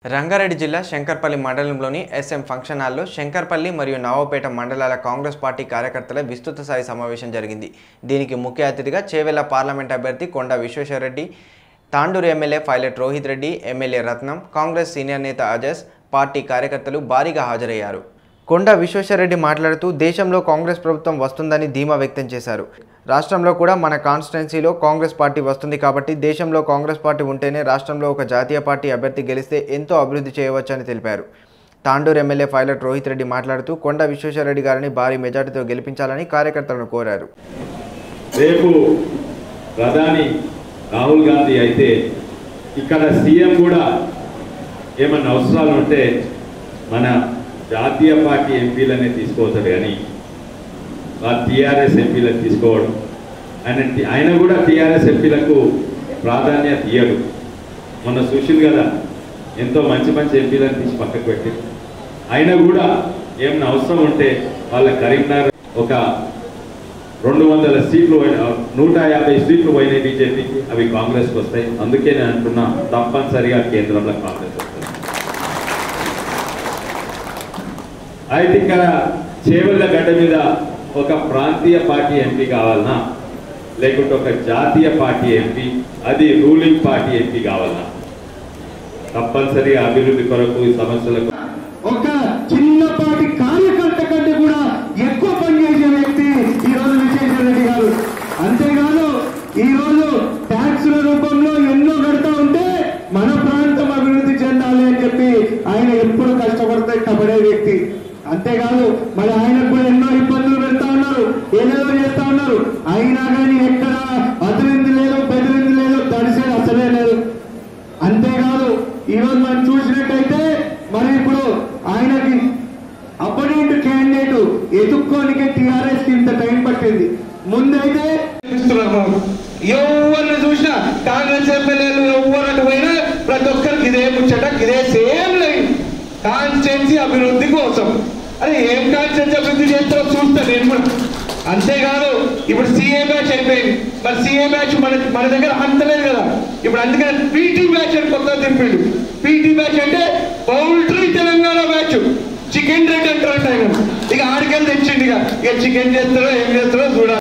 రంగారెడ్డి జిల్లా శంకర్పల్లి మండలంలోని S M function హాల్లో శంకర్పల్లి మరియు నవాపేట మండలాల కాంగ్రెస్ పార్టీ కార్యకర్తల విస్తృత స్థాయి సమావేశం జరిగింది దీనికి ముఖ్య అతిథిగా చేవెళ్ల పార్లమెంట్ అభ్యర్థి Konda Vishweshwar Reddy Tandur MLA pilot Rohit Reddy MLA Ratnam Congress senior నేత అజస్ పార్టీ కార్యకర్తలు భారీగా హాజరయ్యారు కొండ విశ్వేశ్వరరెడ్డి మాట్లాడుతూ దేశంలో కాంగ్రెస్ ప్రభుత్వం వస్తుందని ధీమా వ్యక్తం చేశారు రాష్ట్రంలో కూడా మన కాన్స్టిట్యున్సీలో కాంగ్రెస్ పార్టీ వస్తుంది కాబట్టి దేశంలో కాంగ్రెస్ పార్టీ ఉంటేనే రాష్ట్రంలో ఒక జాతీయ పార్టీ అభ్యర్థి గెలిస్తే ఎంతో అభివృద్ధి చేయవచ్చని తెలిపారు తాండూరు ఎమ్మెల్యే పైలట్ రోహిత్ రెడ్డి మాట్లాడుతూ కొండ విశ్వేశ్వరరెడ్డి గారిని భారీ మెజార్టీతో గెలిపించాలని కార్యకర్తలను కోరారు రేపు ప్రధాని రాహుల్ గాంధీ అయితే ఇక్కడ సీఎం కూడా ఏమన్నా అవసరాలు ఉంటే మన జాతీయ పార్టీ ఎంపీలనే తీసుకోవచ్చాడు కానీ ఆ టీఆర్ఎస్ ఎంపీలకు తీసుకోవడం ఆయన టి- ఆయన కూడా టీఆర్ఎస్ ఎంపీలకు ప్రాధాన్యత ఇయ్యడు మొన్న సుశీల్ కదా ఎంతో మంచి మంచి ఎంపీలను తీసి పక్కకు పెట్టి అయినా కూడా ఏమన్నా అవసరం ఉంటే వాళ్ళ కరీంనగర్ ఒక రెండు వందల సీట్లు పోయిన నూట యాభై సీట్లు పోయినాయి బీజేపీకి అవి కాంగ్రెస్కి వస్తాయి అందుకే నేను అంటున్నా తప్పనిసరిగా కేంద్రంలో కాంగ్రెస్ వస్తుంది అయితే ఇక్కడ చేవెళ్ళ గడ్డ మీద ఒక ప్రాంతీయ పార్టీ ఎంపీ కావాలనా లేకుంటే ఒక జాతీయ పార్టీ ఎంపీ అది రూలింగ్ పార్టీ ఎంపీ కావాలనా తప్పనిసరిగా అభివృద్ధి కొరకు ఈ సమస్యలకు ఒక చిన్నపాటి కార్యకర్త కంటే కూడా ఎక్కువ పనిచేసే వ్యక్తి ఈ రోజు విశ్వేశ్వర రెడ్డి గారు అంతేకాదు ఈ రోజు ట్యాక్సుల రూపంలో ఎన్నో కడతా ఉంటే మన ప్రాంతం అభివృద్ధి చెందాలి అని చెప్పి ఆయన ఎప్పుడు కష్టపడితే కబడే వ్యక్తి అంతేకాదు మరి ఆయనకు కూడా ఎన్నో ఇబ్బందులు పెడతా ఉన్నారు ఏదేదో చేస్తా ఉన్నారు అయినా కానీ ఎక్కడ అదిరింది లేదు బెదిరింది లేదు తడిసేది అసలే లేదు అంతేకాదు ఈరోజు మనం చూసినట్టయితే మరి ఇప్పుడు ఆయనకి అపోనెంట్ క్యాండిడేట్ ఎదుక్కోనికి టిఆర్ఎస్ కి ఇంత టైం పట్టింది ముందైతే చూస్తున్నాము ఎవరిని చూసినా కాంగ్రెస్ ఎమ్మెల్యేలు ఎవరు అటు పోయినా ప్రతి ఒక్కరికి ఇదే ముచ్చట ఇదే సేమ్ లైన్ కాన్స్టిట్యున్సీ అభివృద్ధి కోసం అరే ఏం కాన్స్టిట్యున్సీ అభివృద్ధి చేస్తారో చూస్తా నేను కూడా అంతేకాదు ఇప్పుడు సీఏ బ్యాచ్ అయిపోయింది మరి సీఏ బ్యాచ్ మన మన దగ్గర అంతలేదు కదా ఇప్పుడు అందుకని పీటీ బ్యాచ్ అని కొత్త తిప్పిండు పీటీ బ్యాచ్ అంటే poultry Telangana batch chicken rate అంటారు ఆయన ఇక ఆడికెళ్ళి తెచ్చిండు ఇక ఇక చికెన్ చేస్తారో ఏం చేస్తారో చూడాలి